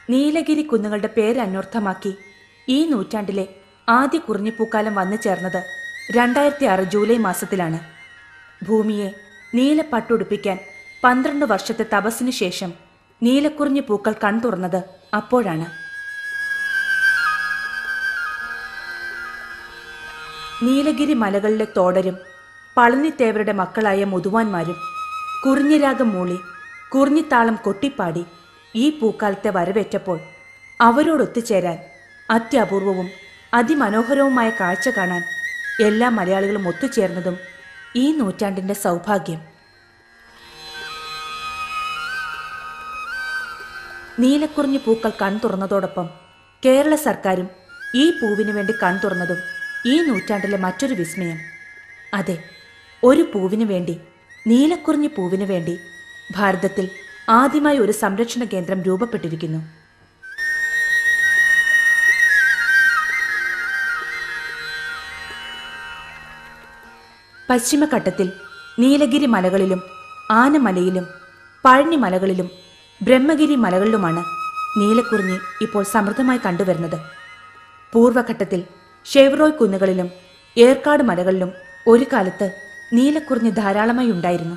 നീലഗിരി കുന്നുകളുടെ പേര് അന്വർത്ഥമാക്കി ഈ നൂറ്റാണ്ടിലെ ആദ്യ കുറിഞ്ഞിപ്പൂക്കാലം വന്നു ചേർന്നത് രണ്ടായിരത്തി ആറ് ജൂലൈ മാസത്തിലാണ് ഭൂമിയെ നീലപ്പട്ടുടുപ്പിക്കാൻ പന്ത്രണ്ട് വർഷത്തെ തപസ്സിനു ശേഷം നീലക്കുറിഞ്ഞി പൂക്കൾ കൺതുറന്നത് അപ്പോഴാണ് നീലഗിരി മലകളിലെ തോടരും പളനിത്തേവരുടെ മക്കളായ മുതുവാന്മാരും കുറിഞ്ഞിരാഗം മൂളി കുറിഞ്ഞിത്താളം കൊട്ടിപ്പാടി ഈ പൂക്കാലത്തെ വരവേറ്റപ്പോൾ അവരോടൊത്തുചേരാൻ അത്യപൂർവവും അതിമനോഹരവുമായ കാഴ്ച കാണാൻ എല്ലാ മലയാളികളും ഒത്തുചേർന്നതും ഈ നൂറ്റാണ്ടിന്റെ സൗഭാഗ്യം നീലക്കുറിഞ്ഞി പൂക്കൾ കൺതുറന്നതോടൊപ്പം കേരള സർക്കാരും ഈ പൂവിനു വേണ്ടി കൺതുറന്നതും ഈ നൂറ്റാണ്ടിലെ മറ്റൊരു വിസ്മയം അതെ ഒരു പൂവിനു വേണ്ടി നീലക്കുറിഞ്ഞി പൂവിനു വേണ്ടി ഭാരതത്തിൽ ആദ്യമായി ഒരു സംരക്ഷണ കേന്ദ്രം രൂപപ്പെട്ടിരിക്കുന്നു പശ്ചിമഘട്ടത്തിൽ നീലഗിരി മലകളിലും ആനമലയിലും പഴനി മലകളിലും ബ്രഹ്മഗിരി മലകളിലുമാണ് നീലക്കുറിഞ്ഞി ഇപ്പോൾ സമൃദ്ധമായി കണ്ടുവരുന്നത് പൂർവഘട്ടത്തിൽ ഷെവ്റോയ് കുന്നുകളിലും ഏർക്കാട് മലകളിലും ഒരു കാലത്ത് നീലക്കുറിഞ്ഞി ധാരാളമായി ഉണ്ടായിരുന്നു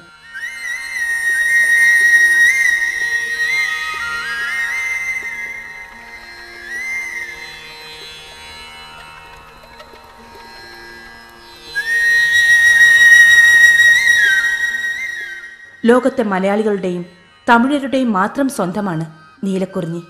ലോകത്തെ മലയാളികളുടെയും തമിഴരുടെയും മാത്രം സ്വന്തമാണ് നീലക്കുറിഞ്ഞി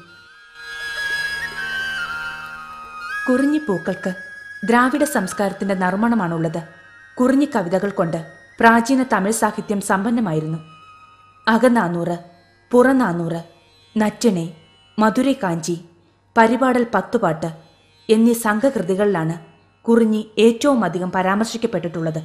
കുറിഞ്ഞിപ്പൂക്കൾക്ക് ദ്രാവിഡ സംസ്കാരത്തിന്റെ നറുമണമാണുള്ളത് കുറിഞ്ഞി കവിതകൾ കൊണ്ട് പ്രാചീന തമിഴ് സാഹിത്യം സമ്പന്നമായിരുന്നു അകനാനൂറ് പുറനാനൂറ് നറ്റിണെ മധുരൈ കാഞ്ചി പരിപാടൽ പത്തുപാട്ട് എന്നീ സംഘകൃതികളിലാണ് കുറിഞ്ഞി ഏറ്റവും അധികം പരാമർശിക്കപ്പെട്ടിട്ടുള്ളത്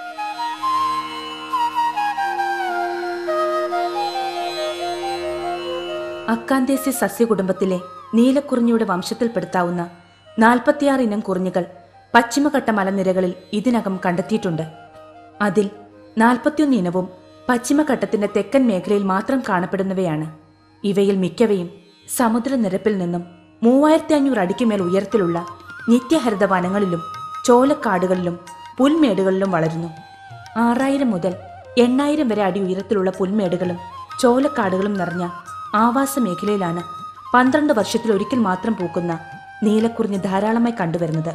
അക്കാന്തേസി സസ്യകുടുംബത്തിലെ നീലക്കുറിഞ്ഞിയുടെ വംശത്തിൽപ്പെടുത്താവുന്ന നാൽപ്പത്തിയാറ് ഇനം കുറിഞ്ഞികൾ പശ്ചിമഘട്ട മലനിരകളിൽ ഇതിനകം കണ്ടെത്തിയിട്ടുണ്ട് അതിൽ നാൽപ്പത്തിയൊന്ന് ഇനവും പശ്ചിമഘട്ടത്തിന്റെ തെക്കൻ മേഖലയിൽ മാത്രം കാണപ്പെടുന്നവയാണ് ഇവയിൽ മിക്കവയും സമുദ്രനിരപ്പിൽ നിന്നും മൂവായിരത്തി അഞ്ഞൂറ് അടിക്കുമേൽ ഉയരത്തിലുള്ള നിത്യഹരിത വനങ്ങളിലും ചോലക്കാടുകളിലും പുൽമേടുകളിലും വളരുന്നു ആറായിരം മുതൽ എണ്ണായിരം വരെ അടി ഉയരത്തിലുള്ള പുൽമേടുകളും ചോലക്കാടുകളും നിറഞ്ഞ ആവാസ മേഖലയിലാണ് പന്ത്രണ്ട് വർഷത്തിൽ ഒരിക്കൽ മാത്രം പൂക്കുന്ന നീലക്കുറിഞ്ഞി ധാരാളമായി കണ്ടുവരുന്നത്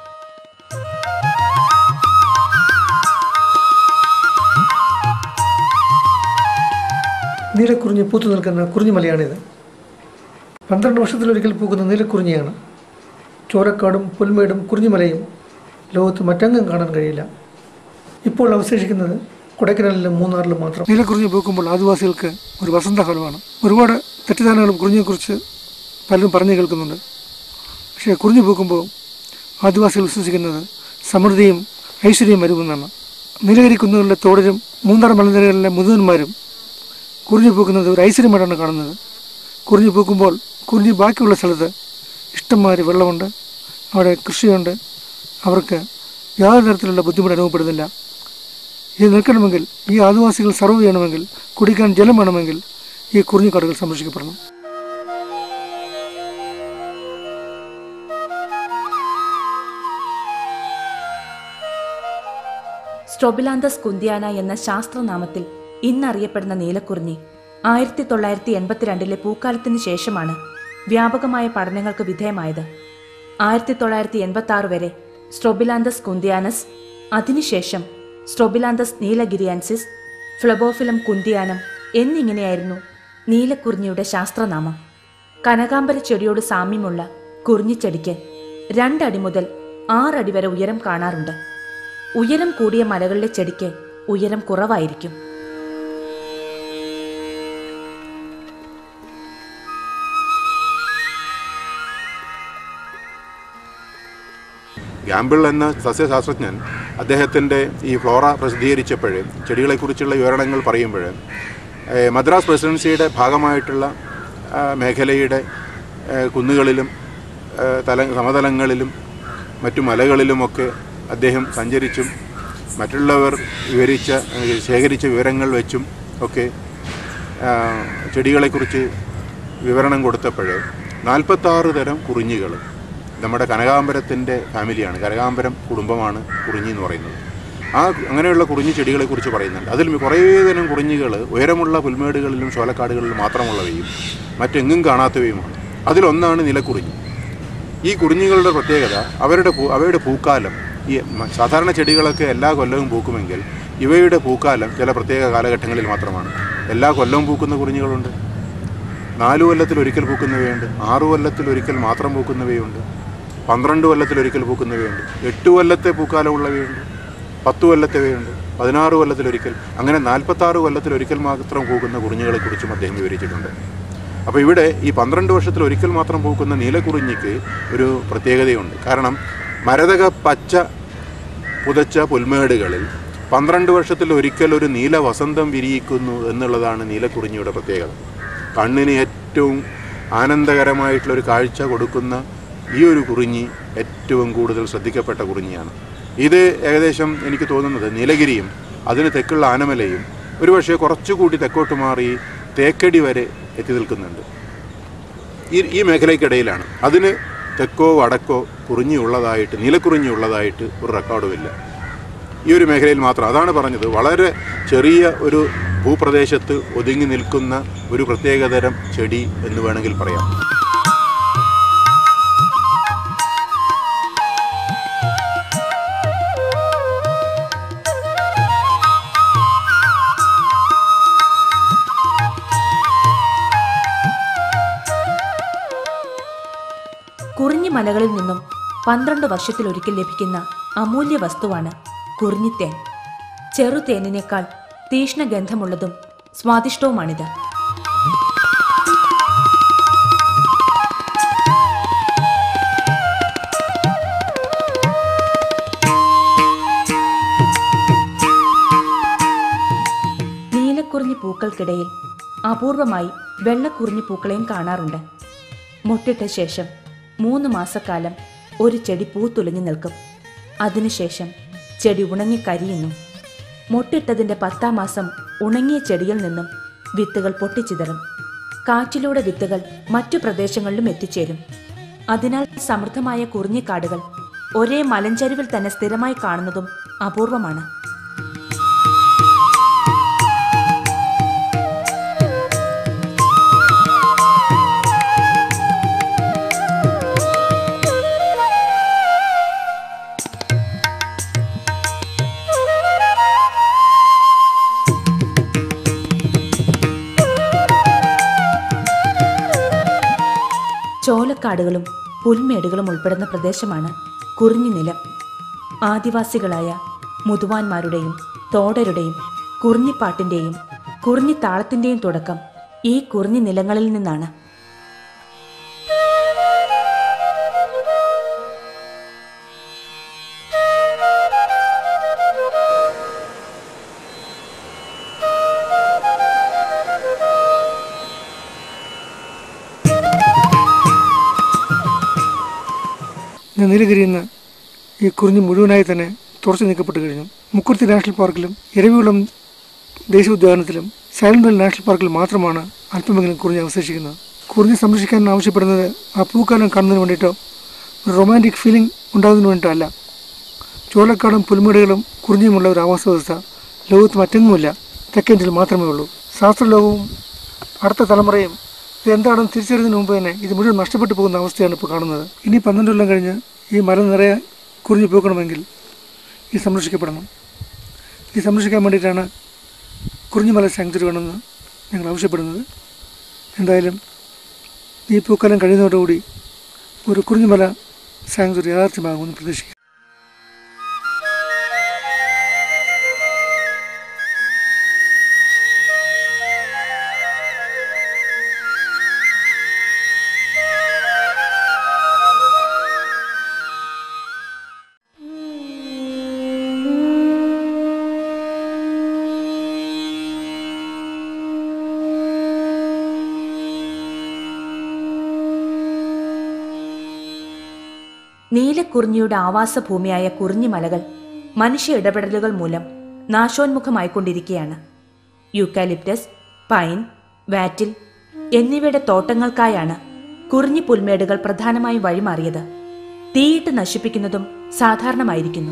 നീലക്കുറിഞ്ഞി പൂത്തു നിൽക്കുന്ന കുറിഞ്ഞിമലയാണിത് പന്ത്രണ്ട് വർഷത്തിലൊരിക്കൽ പൂക്കുന്ന നീലക്കുറിഞ്ഞിയാണ് ചോരക്കാടും പുൽമേടും കുറിഞ്ഞിമലയും ലോകത്ത് മറ്റെങ്ങും കാണാൻ കഴിയില്ല ഇപ്പോൾ അവശേഷിക്കുന്നത് കൊടൈക്കനാലിലും മൂന്നാറിലും മാത്രം നീലക്കുറിഞ്ഞി പൂക്കുമ്പോൾ ആദിവാസികൾക്ക് ഒരു വസന്തകാലമാണ് ഒരുപാട് തെറ്റിദ്ധാരണകളും കുറിഞ്ഞിയെക്കുറിച്ച് പലരും പറഞ്ഞു കേൾക്കുന്നുണ്ട് പക്ഷേ കുറിഞ്ഞി പൂക്കുമ്പോൾ ആദിവാസികൾ വിശ്വസിക്കുന്നത് സമൃദ്ധിയും ഐശ്വര്യവും വരുമെന്നാണ് നീലഗിരി കുന്നുകളിലെ തോടരും മൂന്നാർ മലനിരകളിലെ മുതിർന്മാരും കുറിഞ്ഞി പൂക്കുന്നത് ഒരു ഐശ്വര്യമായിട്ടാണ് കാണുന്നത് കുറിഞ്ഞി പൂക്കുമ്പോൾ കുറിഞ്ഞി ബാക്കിയുള്ള സ്ഥലത്ത് ഇഷ്ടംമാതിരി വെള്ളമുണ്ട് അവിടെ കൃഷിയുണ്ട് അവർക്ക് യാതൊരു തരത്തിലുള്ള ബുദ്ധിമുട്ട് അനുഭവപ്പെടുന്നില്ല ഇത് നിൽക്കണമെങ്കിൽ ഈ ആദിവാസികൾ സർവ് ചെയ്യണമെങ്കിൽ കുടിക്കാൻ ജലം വേണമെങ്കിൽ ഈ കുറിഞ്ഞിക്കാടുകൾ സംരക്ഷിക്കപ്പെടണം സ്ട്രൊബിലാന്തസ് കുന്തിയാന എന്ന ശാസ്ത്രനാമത്തിൽ ഇന്നറിയപ്പെടുന്ന നീലക്കുറിഞ്ഞി ആയിരത്തി തൊള്ളായിരത്തി എൺപത്തിരണ്ടിലെ പൂക്കാലത്തിന് ശേഷമാണ് വ്യാപകമായ പഠനങ്ങൾക്ക് വിധേയമായത് ആയിരത്തി തൊള്ളായിരത്തി എൺപത്തി ആറ് വരെ സ്ട്രൊബിലാന്തസ് കുന്തിയാനസ് അതിനുശേഷം സ്ട്രൊബിലാന്തസ് നീലഗിരിയാൻസിസ് ഫ്ലബോഫിലം കുന്തിയാനം എന്നിങ്ങനെയായിരുന്നു നീലക്കുറിഞ്ഞിയുടെ ശാസ്ത്രനാമം കനകാംബര ചെടിയോട് സാമ്യമുള്ള കുറിഞ്ഞിച്ചെടിക്ക് രണ്ടടി മുതൽ ആറടി വരെ ഉയരം കാണാറുണ്ട് ഉയരം കൂടിയ മലകളിലെ ചെടിക്ക് ഉയരം കുറവായിരിക്കും ഗാംബിൾ എന്ന സസ്യശാസ്ത്രജ്ഞൻ അദ്ദേഹത്തിൻ്റെ ഈ ഫ്ലോറ പ്രസിദ്ധീകരിച്ചപ്പോൾ ചെടികളെക്കുറിച്ചുള്ള വിവരണങ്ങൾ പറയുമ്പോൾ ഏഹ്, മദ്രാസ് പ്രസിഡൻസിയുടെ ഭാഗമായിട്ടുള്ള ആ, മേഖലയുടെ ഏഹ്, കുന്നുകളിലും ഏഹ്, തല സമതലങ്ങളിലും മറ്റു മലകളിലുമൊക്കെ അദ്ദേഹം സഞ്ചരിച്ചും മറ്റുള്ളവർ വിവരിച്ച ഏഹ്, ശേഖരിച്ച വിവരങ്ങൾ വെച്ചും ഒക്കെ ആ, ചെടികളെക്കുറിച്ച് വിവരണം കൊടുത്തപ്പോൾ നാൽപ്പത്താറ് തരം കുറിഞ്ഞികൾ നമ്മുടെ കനകാമ്പരത്തിൻ്റെ ഫാമിലിയാണ് കനകാമ്പരം കുടുംബമാണ് കുറിഞ്ഞി എന്ന് പറയുന്നത് ആ അങ്ങനെയുള്ള കുറിഞ്ഞി ചെടികളെ കുറിച്ച് പറയുന്നുണ്ട് അതിൽ കുറേ തരം കുറിഞ്ഞികൾ ഉയരമുള്ള പുൽമേടുകളിലും ചോലക്കാടുകളിലും മാത്രമുള്ളവയും മറ്റെങ്ങും കാണാത്തവയുമാണ് അതിലൊന്നാണ് നിലക്കുറിഞ്ഞി ഈ കുറിഞ്ഞികളുടെ പ്രത്യേകത അവരുടെ പൂ അവയുടെ പൂക്കാലം ഈ മ- സാധാരണ ചെടികളൊക്കെ എല്ലാ കൊല്ലവും പൂക്കുമെങ്കിൽ ഇവയുടെ പൂക്കാലം ചില പ്രത്യേക കാലഘട്ടങ്ങളിൽ മാത്രമാണ് എല്ലാ കൊല്ലവും പൂക്കുന്ന കുറിഞ്ഞികളുണ്ട് നാല് കൊല്ലത്തിൽ ഒരിക്കൽ പൂക്കുന്നവയുണ്ട് ആറു കൊല്ലത്തിൽ ഒരിക്കൽ മാത്രം പൂക്കുന്നവയുണ്ട് പന്ത്രണ്ട് കൊല്ലത്തിൽ ഒരിക്കൽ പൂക്കുന്നവയുണ്ട് എട്ട് കൊല്ലത്തെ പൂക്കാലമുള്ളവയുണ്ട് പത്ത് കൊല്ലത്തെവയുണ്ട് പതിനാറ് കൊല്ലത്തിലൊരിക്കൽ അങ്ങനെ നാൽപ്പത്താറ് കൊല്ലത്തിലൊരിക്കൽ മാത്രം പൂക്കുന്ന കുറിഞ്ഞുകളെക്കുറിച്ചും അദ്ദേഹം വിവരിച്ചിട്ടുണ്ട് അപ്പോൾ ഇവിടെ ഈ പന്ത്രണ്ട് വർഷത്തിൽ ഒരിക്കൽ മാത്രം പൂക്കുന്ന നീലക്കുറിഞ്ഞിക്ക് ഒരു പ്രത്യേകതയുണ്ട് കാരണം മരതക പച്ച പുതച്ച പുൽമേടുകളിൽ പന്ത്രണ്ട് വർഷത്തിൽ ഒരിക്കൽ ഒരു നീല വസന്തം വിരിയിക്കുന്നു എന്നുള്ളതാണ് നീലക്കുറിഞ്ഞിയുടെ പ്രത്യേകത കണ്ണിന് ഏറ്റവും ആനന്ദകരമായിട്ടുള്ള ഒരു കാഴ്ച കൊടുക്കുന്ന ഈ ഒരു കുറിഞ്ഞി ഏറ്റവും കൂടുതൽ ശ്രദ്ധിക്കപ്പെട്ട കുറിഞ്ഞിയാണ് ഇത് ഏകദേശം എനിക്ക് തോന്നുന്നത് നീലഗിരിയും അതിന് തെക്കുള്ള ആനമലയും ഒരുപക്ഷെ കുറച്ചുകൂടി തെക്കോട്ട് മാറി തേക്കടി വരെ എത്തി നിൽക്കുന്നുണ്ട് ഈ ഈ മേഖലയ്ക്കിടയിലാണ് അതിന് തെക്കോ വടക്കോ കുറിഞ്ഞിയുള്ളതായിട്ട് നീലക്കുറിഞ്ഞിയുള്ളതായിട്ട് ഒരു റെക്കോർഡുമില്ല ഈ ഒരു മേഖലയിൽ മാത്രം അതാണ് പറഞ്ഞത് വളരെ ചെറിയ ഒരു ഭൂപ്രദേശത്ത് ഒതുങ്ങി നിൽക്കുന്ന ഒരു പ്രത്യേകതരം ചെടി എന്ന് വേണമെങ്കിൽ പറയാം കുറിഞ്ഞി മലകളിൽ നിന്നും പന്ത്രണ്ട് വർഷത്തിലൊരിക്കൽ ലഭിക്കുന്ന അമൂല്യ വസ്തുവാണ് കുറിഞ്ഞിത്തേൻ ചെറുതേനിനേക്കാൾ തീക്ഷ്ണഗന്ധമുള്ളതും സ്വാദിഷ്ടവുമാണിത് നീലക്കുറിഞ്ഞി പൂക്കൾക്കിടയിൽ അപൂർവമായി വെള്ളക്കുറിഞ്ഞി പൂക്കളെയും കാണാറുണ്ട് മുട്ടിട്ട ശേഷം മൂന്ന് മാസക്കാലം ഒരു ചെടി പൂത്തുലഞ്ഞു നിൽക്കും അതിനുശേഷം ചെടി ഉണങ്ങി കരിയുന്നു മുട്ടിട്ടതിൻ്റെ പത്താം മാസം ഉണങ്ങിയ ചെടിയിൽ നിന്നും വിത്തുകൾ പൊട്ടിച്ചിതറും കാറ്റിലൂടെ വിത്തുകൾ മറ്റു പ്രദേശങ്ങളിലും എത്തിച്ചേരും അതിനാൽ സമൃദ്ധമായ കുറിഞ്ഞിക്കാടുകൾ ഒരേ മലഞ്ചരിവിൽ തന്നെ സ്ഥിരമായി കാണുന്നതും അപൂർവമാണ് ചോലക്കാടുകളും പുൽമേടുകളും ഉൾപ്പെടുന്ന പ്രദേശമാണ് കുറിഞ്ഞി നിലം ആദിവാസികളായ മുതുവാന്മാരുടെയും തോടരുടെയും കുറിഞ്ഞിപ്പാട്ടിൻ്റെയും കുറിഞ്ഞിത്താളത്തിൻ്റെയും തുടക്കം ഈ കുറിഞ്ഞി നിലങ്ങളിൽ നിന്നാണ് ഇന്ന് നീലഗിരിയിൽ നിന്ന് ഈ കുറിഞ്ഞി മുഴുവനായി തന്നെ തുറച്ചു നീക്കപ്പെട്ട് കഴിഞ്ഞു മുക്കുർത്തി നാഷണൽ പാർക്കിലും ഇരവികുളം ദേശീയ ഉദ്യാനത്തിലും സൈലന്റ് വാലി നാഷണൽ പാർക്കിൽ മാത്രമാണ് അല്പമെങ്കിലും കുറിഞ്ഞി അവശേഷിക്കുന്നത് കുറിഞ്ഞി സംരക്ഷിക്കാൻ ആവശ്യപ്പെടുന്നത് ആ പൂക്കാലം കാണുന്നതിന് വേണ്ടിയിട്ടോ ഒരു റൊമാൻറ്റിക് ഫീലിംഗ് ഉണ്ടാകുന്നതിന് വേണ്ടിയിട്ടോ അല്ല ചോലക്കാടും പുൽമേടുകളും കുറിഞ്ഞിയുമുള്ള ഒരു ആവാസ വ്യവസ്ഥ ലോകത്ത് മറ്റെങ്ങുമില്ല തെക്കേ ഇന്ത്യയിൽ മാത്രമേ ഉള്ളൂ ശാസ്ത്രലോകവും അടുത്ത തലമുറയും ഇതെന്താണെന്ന് തിരിച്ചറിയുന്നതിന് മുമ്പ് തന്നെ ഇത് മുഴുവൻ നഷ്ടപ്പെട്ടു പോകുന്ന അവസ്ഥയാണ് ഇപ്പോൾ കാണുന്നത് ഇനി പന്ത്രണ്ട് കൊല്ലം കഴിഞ്ഞ് ഈ മല നിറയെ കുറിഞ്ഞു പോക്കണമെങ്കിൽ ഇത് സംരക്ഷിക്കപ്പെടണം ഇത് സംരക്ഷിക്കാൻ വേണ്ടിയിട്ടാണ് കുറിഞ്ഞുമല സാങ്ച്വറി വേണമെന്ന് ഞങ്ങൾ ആവശ്യപ്പെടുന്നത് എന്തായാലും ഈ പൂക്കാലം കഴിയുന്നതോടുകൂടി ഒരു കുറിഞ്ഞുമല സാങ്ച്വറി യാഥാർത്ഥ്യമാകുമെന്ന് പ്രതീക്ഷിക്കാം നീലക്കുറിഞ്ഞിയുടെ ആവാസഭൂമിയായ കുറിഞ്ഞിമലകൾ മനുഷ്യ ഇടപെടലുകൾ മൂലം നാശോന്മുഖമായിക്കൊണ്ടിരിക്കുകയാണ് യൂക്കാലിപ്റ്റസ് പൈൻ വാറ്റിൽ എന്നിവയുടെ തോട്ടങ്ങൾക്കായാണ് കുറിഞ്ഞി പുൽമേടുകൾ പ്രധാനമായും വഴിമാറിയത് തീയിട്ട് നശിപ്പിക്കുന്നതും സാധാരണമായിരിക്കുന്നു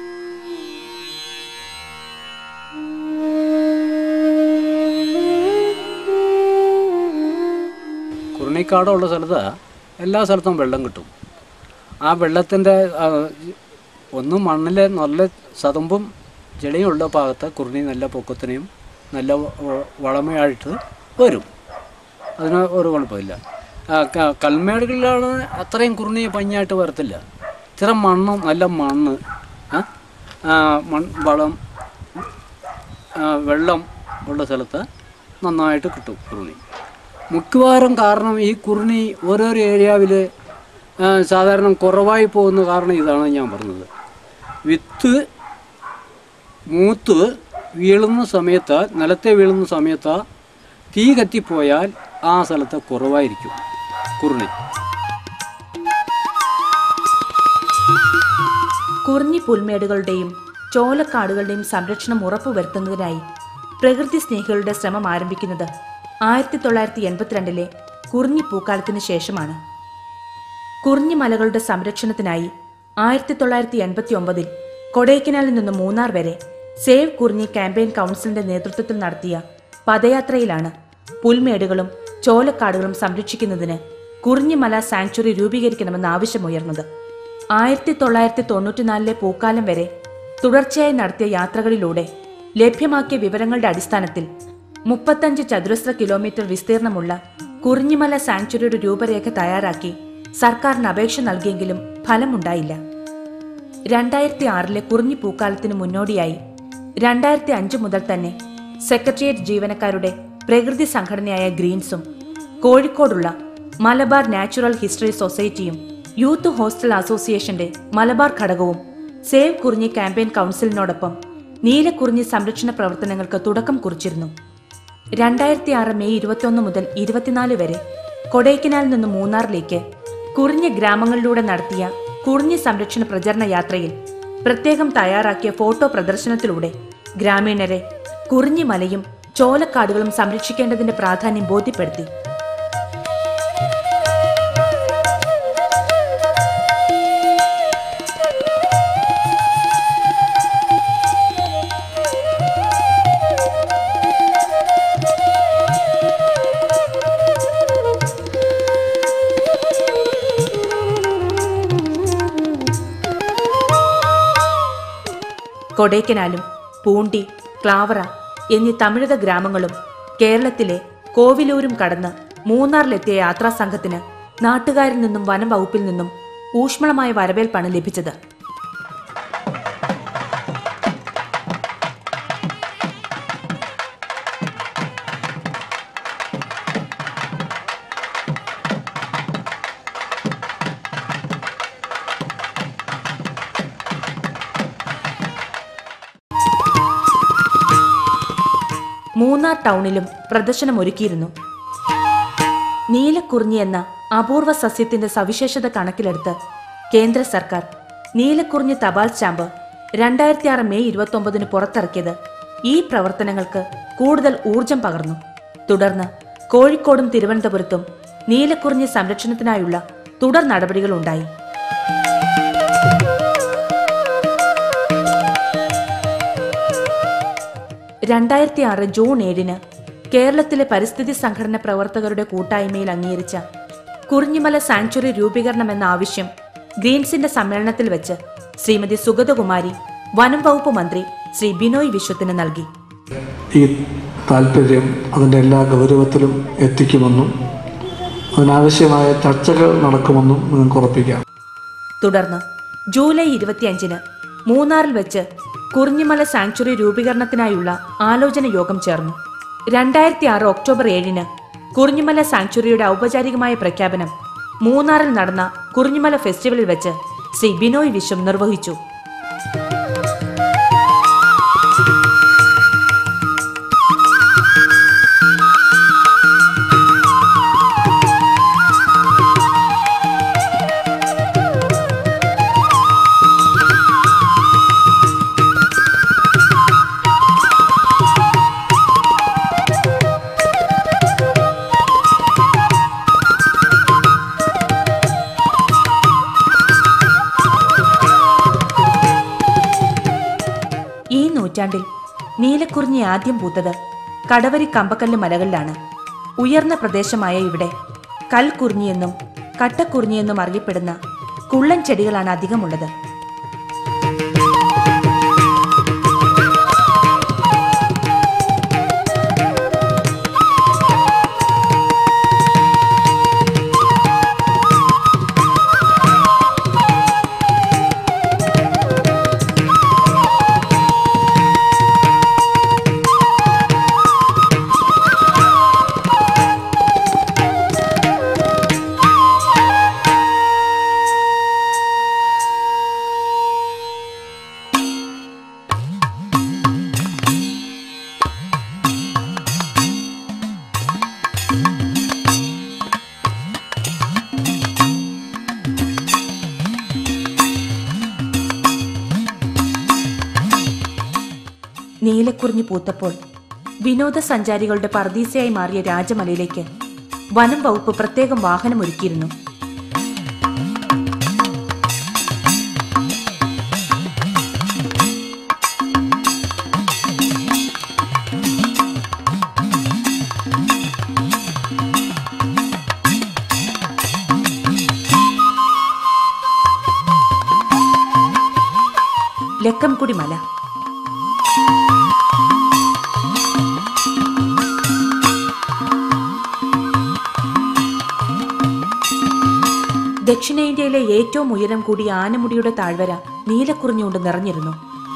കുറുണിക്കാടുള്ള സ്ഥലത്ത് എല്ലാ സ്ഥലത്തും വെള്ളം കിട്ടും ആ വെള്ളത്തിൻ്റെ ഒന്നും മണ്ണിലെ നല്ല സതുമ്പും ചെളിയും ഉള്ള ഭാഗത്ത് കുറുണി നല്ല പൊക്കത്തിനെയും നല്ല വ- വളമയായിട്ട് വരും അതിന് ഒരു കുഴപ്പമില്ല ആ, ക- കൽമേടുകളിലാണ് അത്രയും കുറുണി പഞ്ഞായിട്ട് വരത്തില്ല ഇത്ര മണ്ണും നല്ല മണ്ണ് ആ, ആ, മൺ വളം ആ, വെള്ളം ഉള്ള സ്ഥലത്ത് നന്നായിട്ട് കിട്ടും കുറുണി മിക്കവാറും കാരണം ഈ കുറുണി ഓരോരോ ഏരിയാവിൽ സാധാരണ കുറവായി പോകുന്ന കാരണം ഇതാണ് ഞാൻ പറഞ്ഞത് വിത്ത് മൂത്ത് വീഴുന്ന സമയത്ത് നിലത്തെ വീഴുന്ന സമയത്ത് തീ കത്തിപ്പോയാൽ ആ സ്ഥലത്ത് കുറവായിരിക്കും കുറുണി കുറിഞ്ഞി പുൽമേടുകളുടെയും ചോലക്കാടുകളുടെയും സംരക്ഷണം ഉറപ്പുവരുത്തുന്നതിനായി പ്രകൃതി സ്നേഹികളുടെ ശ്രമം ആരംഭിക്കുന്നത് ആയിരത്തി തൊള്ളായിരത്തി എൺപത്തിരണ്ടിലെ കുറിഞ്ഞി പൂക്കാലത്തിന് ശേഷമാണ് കുറിഞ്ഞി മലകളുടെ സംരക്ഷണത്തിനായി ആയിരത്തി തൊള്ളായിരത്തി എൺപത്തി ഒമ്പതിൽ കൊടൈക്കനാലിൽ നിന്ന് മൂന്നാർ വരെ സേവ് കുറിഞ്ഞി ക്യാമ്പയിൻ കൗൺസിലിന്റെ നേതൃത്വത്തിൽ നടത്തിയ പദയാത്രയിലാണ് പുൽമേടുകളും ചോലക്കാടുകളും സംരക്ഷിക്കുന്നതിന് കുറിഞ്ഞിമല സാങ്ച്വറി രൂപീകരിക്കണമെന്ന ആവശ്യമുയർന്നത് ആയിരത്തി തൊള്ളായിരത്തി തൊണ്ണൂറ്റിനാലിലെ പൂക്കാലം വരെ തുടർച്ചയായി നടത്തിയ യാത്രകളിലൂടെ ലഭ്യമാക്കിയ വിവരങ്ങളുടെ അടിസ്ഥാനത്തിൽ മുപ്പത്തഞ്ച് ചതുരശ്ര കിലോമീറ്റർ വിസ്തീർണമുള്ള കുറിഞ്ഞിമല സാങ്ച്വറിയുടെ രൂപരേഖ തയ്യാറാക്കി സർക്കാരിന് അപേക്ഷ നൽകിയെങ്കിലും ഫലമുണ്ടായില്ല രണ്ടായിരത്തി ആറിലെ കുറിഞ്ഞി പൂക്കാലത്തിന് മുന്നോടിയായി രണ്ടായിരത്തി അഞ്ച് മുതൽ തന്നെ സെക്രട്ടേറിയറ്റ് ജീവനക്കാരുടെ പ്രകൃതി സംഘടനയായ ഗ്രീൻസും കോഴിക്കോടുള്ള മലബാർ നാച്ചുറൽ ഹിസ്റ്ററി സൊസൈറ്റിയും യൂത്ത് ഹോസ്റ്റൽ അസോസിയേഷന്റെ മലബാർ ഘടകവും സേവ് കുറിഞ്ഞി ക്യാമ്പയിൻ കൗൺസിലിനോടൊപ്പം നീലക്കുറിഞ്ഞി സംരക്ഷണ പ്രവർത്തനങ്ങൾക്ക് തുടക്കം കുറിച്ചിരുന്നു രണ്ടായിരത്തി ആറ് മെയ് ഇരുപത്തിയൊന്ന് മുതൽ ഇരുപത്തിനാല് വരെ കൊടൈക്കനാലിൽ നിന്ന് മൂന്നാറിലേക്ക് കുറിഞ്ഞ ഗ്രാമങ്ങളിലൂടെ നടത്തിയ കുറിഞ്ഞി സംരക്ഷണ പ്രചരണ യാത്രയിൽ പ്രത്യേകം തയ്യാറാക്കിയ ഫോട്ടോ പ്രദർശനത്തിലൂടെ ഗ്രാമീണരെ കുറിഞ്ഞി മലയും ചോലക്കാടുകളും സംരക്ഷിക്കേണ്ടതിന്റെ പ്രാധാന്യം ബോധ്യപ്പെടുത്തി കൊടൈക്കനാലും പൂണ്ടി ക്ലാവറ എന്നീ തമിഴക ഗ്രാമങ്ങളും കേരളത്തിലെ കോവിലൂരും കടന്ന് മൂന്നാറിലെത്തിയ യാത്രാ സംഘത്തിന് നാട്ടുകാരിൽ നിന്നും വനം വകുപ്പിൽ നിന്നും ഊഷ്മളമായ വരവേൽപ്പാണ് ലഭിച്ചത് മൂന്നാർ ടൗണിലും പ്രദർശനമൊരുക്കിയിരുന്നു നീലക്കുറിഞ്ഞി എന്ന അപൂർവ സസ്യത്തിന്റെ സവിശേഷത കണക്കിലെടുത്ത് കേന്ദ്ര സർക്കാർ നീലക്കുറിഞ്ഞി തപാൽ സ്റ്റാമ്പ് രണ്ടായിരത്തി ആറ് മെയ് ഇരുപത്തൊമ്പതിന് പുറത്തിറക്കിയത് ഈ പ്രവർത്തനങ്ങൾക്ക് കൂടുതൽ ഊർജം പകർന്നു തുടർന്ന് കോഴിക്കോടും തിരുവനന്തപുരത്തും നീലക്കുറിഞ്ഞി സംരക്ഷണത്തിനായുള്ള തുടർ നടപടികളുണ്ടായി രണ്ടായിരത്തി ആറ് ജൂൺ ഏഴിന് കേരളത്തിലെ പരിസ്ഥിതി സംഘടന പ്രവർത്തകരുടെ കൂട്ടായ്മയിൽ അംഗീകരിച്ച കുറിഞ്ഞിമല സാങ്ച്വറി രൂപീകരണം എന്ന ആവശ്യം ഗ്രീൻസിന്റെ സമ്മേളനത്തിൽ വെച്ച് ശ്രീമതി സുഗതകുമാരി വനം വകുപ്പ് മന്ത്രി ശ്രീ ബിനോയ് വിശ്വത്തിന് നൽകി ഈ താല്പര്യം അതിൻ്റെ എല്ലാ ഗൗരവത്തിലും എത്തിക്കുമെന്നും അതിനാവശ്യമായ ചർച്ചകൾ നടക്കുമെന്നും നിങ്ങൾക്ക് ഉറപ്പിക്കാം തുടർന്ന് ജൂലൈ ഇരുപത്തിയഞ്ചിന് മൂന്നാറിൽ വെച്ച് കുറിഞ്ഞിമല സാങ്ച്വറി രൂപീകരണത്തിനായുള്ള ആലോചന യോഗം ചേർന്നു രണ്ടായിരത്തി ആറ് ഒക്ടോബർ ഏഴിന് കുറിഞ്ഞിമല സാങ്ച്വറിയുടെ ഔപചാരികമായ പ്രഖ്യാപനം മൂന്നാറിൽ നടന്ന കുറിഞ്ഞിമല ഫെസ്റ്റിവലിൽ വെച്ച് ശ്രീ ബിനോയ് വിശ്വം നിർവഹിച്ചു നൂറ്റാണ്ടിൽ നീലക്കുറിഞ്ഞി ആദ്യം പൂത്തത് കടവരി കമ്പക്കല്ല് മലകളിലാണ് ഉയർന്ന പ്രദേശമായ ഇവിടെ കൽക്കുറിഞ്ഞിയെന്നും കട്ടക്കുറിഞ്ഞിയെന്നും അറിയപ്പെടുന്ന കുള്ളൻ ചെടികളാണ് അധികമുള്ളത് നീലക്കുറിഞ്ഞി പൂത്തപ്പോൾ വിനോദസഞ്ചാരികളുടെ പർദീസയായി മാറിയ രാജമലയിലേക്ക് വനം വകുപ്പ് പ്രത്യേകം വാഹനമൊരുക്കിയിരുന്നു ലക്കംകുടി മല ദക്ഷിണേന്ത്യയിലെ ഏറ്റവും ഉയരം കൂടിയ ആനമുടിയുടെ താഴ്വര നീലക്കുറിഞ്ഞുകൊണ്ട് നിറഞ്ഞിരുന്നു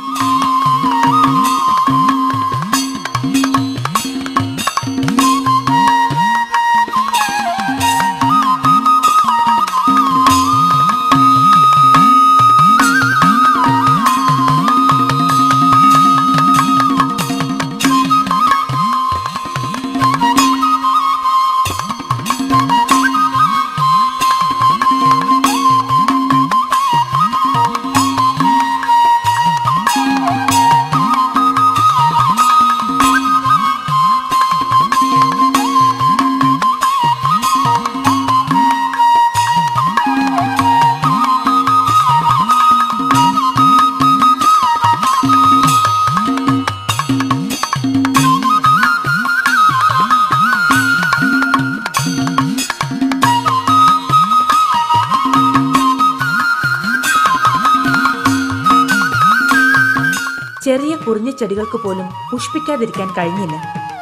ചെറിയ കുറിഞ്ഞ ചെടികൾക്ക് പോലും പുഷ്പിക്കാതിരിക്കാൻ കഴിഞ്ഞില്ല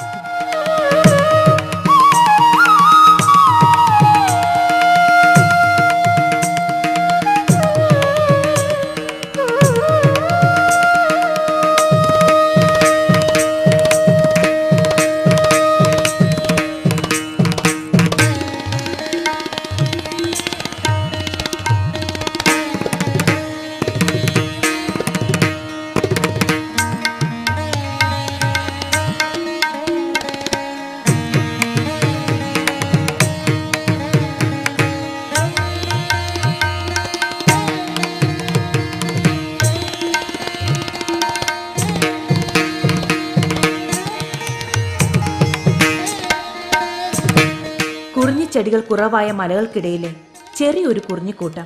കുറിഞ്ഞിച്ചെടികൾ കുറവായ മലകൾക്കിടയിലെ ചെറിയൊരു കുറിഞ്ഞിക്കൂട്ടം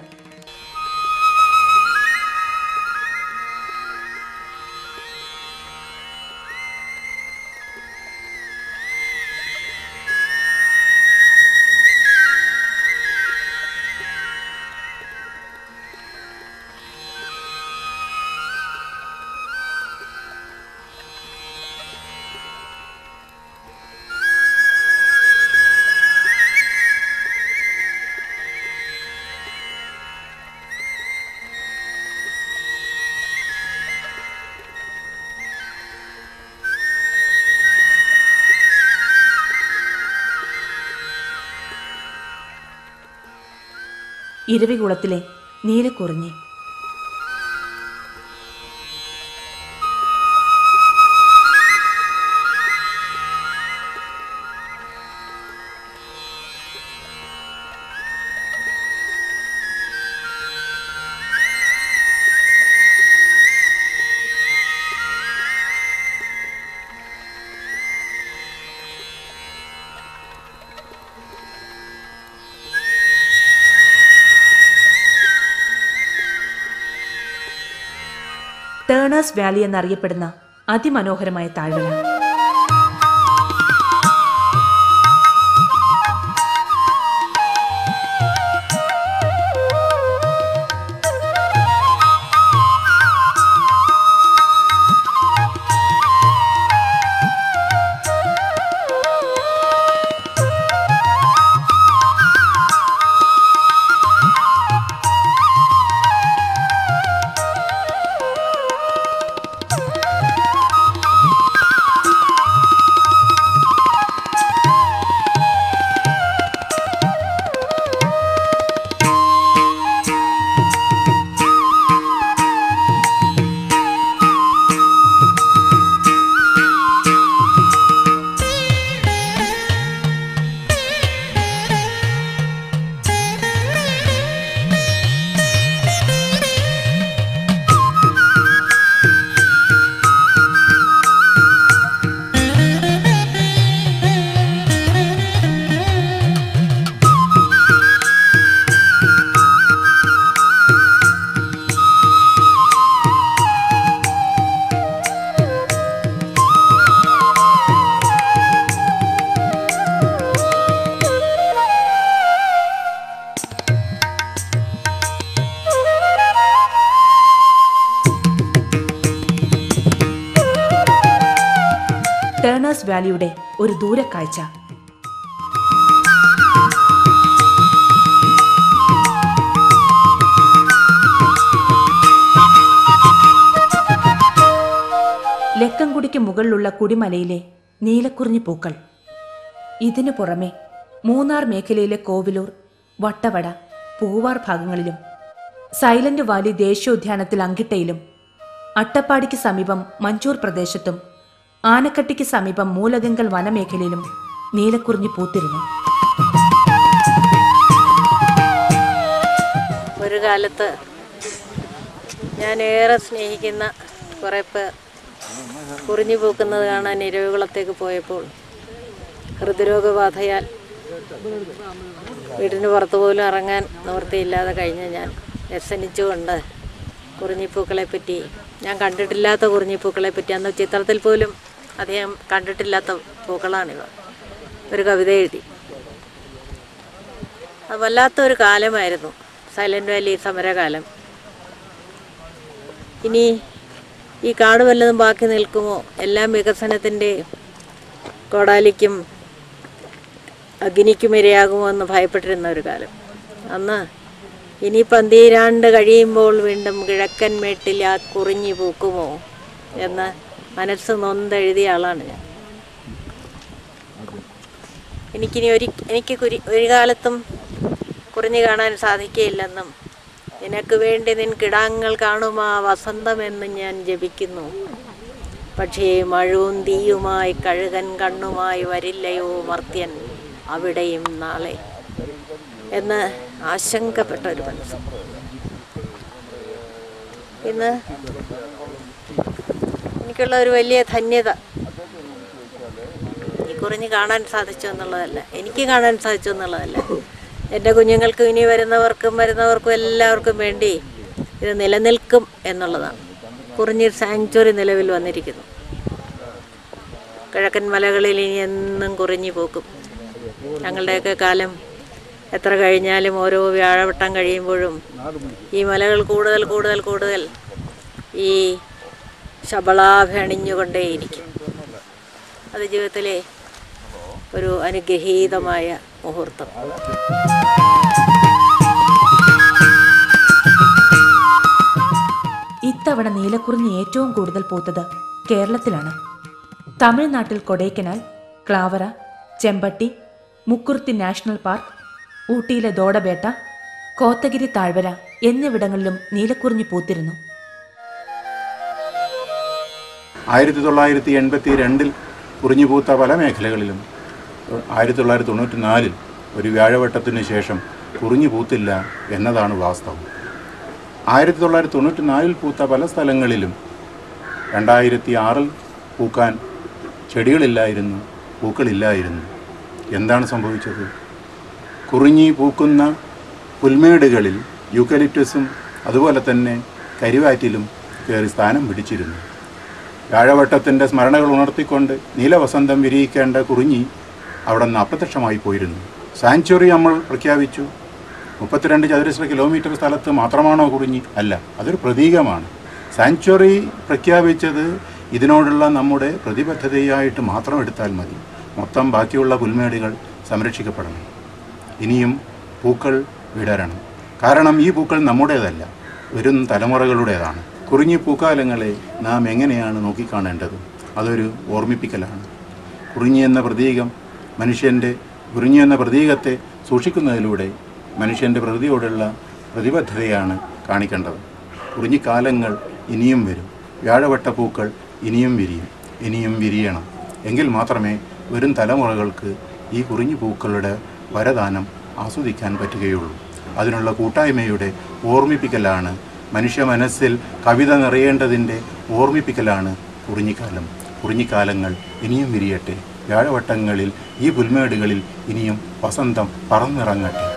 ഇരവികുളത്തിലെ നീലക്കുറിഞ്ഞി ടേണേഴ്സ് വാലി എന്നറിയപ്പെടുന്ന അതിമനോഹരമായ താഴ്വര ടേണേഴ്സ് വാലിയുടെ ഒരു ദൂരക്കാഴ്ച ലക്കംകുടിക്ക് മുകളിലുള്ള കുടിമലയിലെ നീലക്കുറിഞ്ഞി പൂക്കൾ ഇതിനു പുറമെ മൂന്നാർ മേഖലയിലെ കോവിലൂർ വട്ടവട പൂവാർ ഭാഗങ്ങളിലും സൈലന്റ് വാലി ദേശീയോദ്യാനത്തിൽ അങ്കിട്ടയിലും അട്ടപ്പാടിക്ക് സമീപം മഞ്ചൂർ പ്രദേശത്തും ആനക്കട്ടിക്ക് സമീപം മൂലകങ്കൽ വനമേഖലയിലും നീലക്കുറിഞ്ഞി പൂത്തിരുന്നു ഒരു കാലത്ത് ഞാൻ ഏറെ സ്നേഹിക്കുന്ന കുറേ പേർ കുറിഞ്ഞു പൂക്കുന്നത് കാണാൻ ഇരവികുളത്തേക്ക് പോയപ്പോൾ ഹൃദ്രോഗബാധയാൽ വീടിന് പുറത്തു പോലും ഇറങ്ങാൻ നിവൃത്തിയില്ലാതെ കഴിഞ്ഞ ഞാൻ വ്യസനിച്ചുകൊണ്ട് കുറിഞ്ഞിപ്പൂക്കളെ പറ്റി ഞാൻ കണ്ടിട്ടില്ലാത്ത കുറിഞ്ഞിപ്പൂക്കളെ പറ്റി അന്ന് ചിത്രത്തിൽ പോലും അധികം കണ്ടിട്ടില്ലാത്ത പൂക്കളാണിവ ഒരു കവിത എഴുതി അത് വല്ലാത്തൊരു കാലമായിരുന്നു സൈലന്റ് വാലി സമരകാലം ഇനി ഈ കാട് വല്ലതും ബാക്കി നിൽക്കുമോ എല്ലാം വികസനത്തിൻ്റെ കോടാലിക്കും അഗ്നിക്കും ഇരയാകുമോ എന്ന് ഭയപ്പെട്ടിരുന്ന ഒരു കാലം അന്ന് ഇനി പന്തീരാണ്ട് കഴിയുമ്പോൾ വീണ്ടും കിഴക്കൻ മേട്ടിൽ ആ കുറിഞ്ഞി പൂക്കുമോ എന്ന് മനസ്സ് നൊന്തെഴുതിയ ആളാണ് ഞാൻ എനിക്കിനി ഒരു എനിക്ക് കുരി ഒരു കാലത്തും കുറിഞ്ഞു കാണാൻ സാധിക്കുകയില്ലെന്നും നിനക്ക് വേണ്ടി നിൻ കിടാങ്ങൾ കാണുമാ വസന്തമെന്ന് ഞാൻ ജപിക്കുന്നു പക്ഷേ മഴവും തീയുമായി കഴുകൻ കണ്ണുമായി വരില്ലയോ മർത്യൻ അവിടെയും നാളെ എന്ന് ആശങ്കപ്പെട്ട ഒരു മനസ്സ് ഇന്ന് എനിക്കുള്ള ഒരു വലിയ ധന്യത ഈ കുറിഞ്ഞ് കാണാൻ സാധിച്ചു എന്നുള്ളതല്ല എനിക്ക് കാണാൻ സാധിച്ചു എന്നുള്ളതല്ല എൻ്റെ കുഞ്ഞുങ്ങൾക്കും ഇനി വരുന്നവർക്കും വരുന്നവർക്കും എല്ലാവർക്കും വേണ്ടി ഇത് നിലനിൽക്കും എന്നുള്ളതാണ് കുറിഞ്ഞി സാങ്ച്വറി നിലവിൽ വന്നിരിക്കുന്നു കിഴക്കൻ മലകളിൽ ഇനി എന്നും കുറിഞ്ഞി പോക്കും ഞങ്ങളുടെയൊക്കെ കാലം എത്ര കഴിഞ്ഞാലും ഓരോ വ്യാഴവട്ടം കഴിയുമ്പോഴും ഈ മലകൾ കൂടുതൽ കൂടുതൽ കൂടുതൽ ഈ ശബളാഭണിഞ്ഞുകൊണ്ടേയിരിക്കും അത് ജീവിതത്തിലെ ഒരു അനുഗ്രഹീതമായ മുഹൂർത്തം ഇത്തവണ നീലക്കുറിഞ്ഞി ഏറ്റവും കൂടുതൽ പൂത്തത് കേരളത്തിലാണ് തമിഴ്നാട്ടിൽ കൊടൈക്കനാൽ ക്ലാവറ ചെമ്പട്ടി മുക്കുറുത്തി നാഷണൽ പാർക്ക് ഊട്ടിയിലെ ദോടബേട്ട കോത്തഗിരി താഴ്വര എന്നിവിടങ്ങളിലും നീലക്കുറിഞ്ഞി പൂത്തിരുന്നു ആയിരത്തി തൊള്ളായിരത്തി എൺപത്തി രണ്ടിൽ കുറിഞ്ഞു പൂത്ത പല മേഖലകളിലും ആയിരത്തി തൊള്ളായിരത്തി തൊണ്ണൂറ്റി നാലിൽ ഒരു വ്യാഴവട്ടത്തിന് ശേഷം കുറിഞ്ഞു പൂത്തില്ല എന്നതാണ് വാസ്തവം ആയിരത്തി തൊള്ളായിരത്തി തൊണ്ണൂറ്റി നാലിൽ പൂത്ത പല സ്ഥലങ്ങളിലും രണ്ടായിരത്തി ആറിൽ പൂക്കാൻ ചെടികളില്ലായിരുന്നു പൂക്കളില്ലായിരുന്നു എന്താണ് സംഭവിച്ചത് കുറിഞ്ഞി പൂക്കുന്ന പുൽമേടുകളിൽ യൂക്കലിപ്റ്റസും അതുപോലെ തന്നെ കരിവാറ്റിലും കയറി സ്ഥാനം പിടിച്ചിരുന്നു വ്യാഴവട്ടത്തിൻ്റെ സ്മരണകൾ ഉണർത്തിക്കൊണ്ട് നീലവസന്തം വിരിയിക്കേണ്ട കുറിഞ്ഞി അവിടെ നിന്ന് അപ്രത്യക്ഷമായി പോയിരുന്നു സാങ്ച്വറി നമ്മൾ പ്രഖ്യാപിച്ചു മുപ്പത്തിരണ്ട് ചതുരശ്ര കിലോമീറ്റർ സ്ഥലത്ത് മാത്രമാണോ കുറിഞ്ഞി അല്ല അതൊരു പ്രതീകമാണ് സാങ്ച്വറി പ്രഖ്യാപിച്ചത് ഇതിനോടുള്ള നമ്മുടെ പ്രതിബദ്ധതയായിട്ട് മാത്രം എടുത്താൽ മതി മൊത്തം ബാക്കിയുള്ള പുൽമേടുകൾ സംരക്ഷിക്കപ്പെടണം ഇനിയും പൂക്കൾ വിടരണം കാരണം ഈ പൂക്കൾ നമ്മുടേതല്ല വരും തലമുറകളുടേതാണ് കുറിഞ്ഞി പൂക്കാലങ്ങളെ നാം എങ്ങനെയാണ് നോക്കിക്കാണേണ്ടത് അതൊരു ഓർമ്മിപ്പിക്കലാണ് കുറിഞ്ഞി എന്ന പ്രതീകം മനുഷ്യൻ്റെ കുറിഞ്ഞി എന്ന പ്രതീകത്തെ സൂക്ഷിക്കുന്നതിലൂടെ മനുഷ്യൻ്റെ പ്രകൃതിയോടുള്ള പ്രതിബദ്ധതയാണ് കാണിക്കേണ്ടത് കുറിഞ്ഞിക്കാലങ്ങൾ ഇനിയും വരും വ്യാഴവട്ടപ്പൂക്കൾ ഇനിയും വിരിയും ഇനിയും വിരിയണം എങ്കിൽ മാത്രമേ വരും തലമുറകൾക്ക് ഈ കുറിഞ്ഞി പൂക്കളുടെ വരദാനം ആസ്വദിക്കാൻ പറ്റുകയുള്ളൂ അതിനുള്ള കൂട്ടായ്മയുടെ ഓർമ്മിപ്പിക്കലാണ് മനുഷ്യ മനസ്സിൽ കവിത നിറയേണ്ടതിൻ്റെ ഓർമ്മിപ്പിക്കലാണ് കുറിഞ്ഞിക്കാലം കുറിഞ്ഞിക്കാലങ്ങൾ ഇനിയും വിരിയട്ടെ വ്യാഴവട്ടങ്ങളിൽ ഈ പുൽമേടുകളിൽ ഇനിയും വസന്തം പറന്നിറങ്ങട്ടെ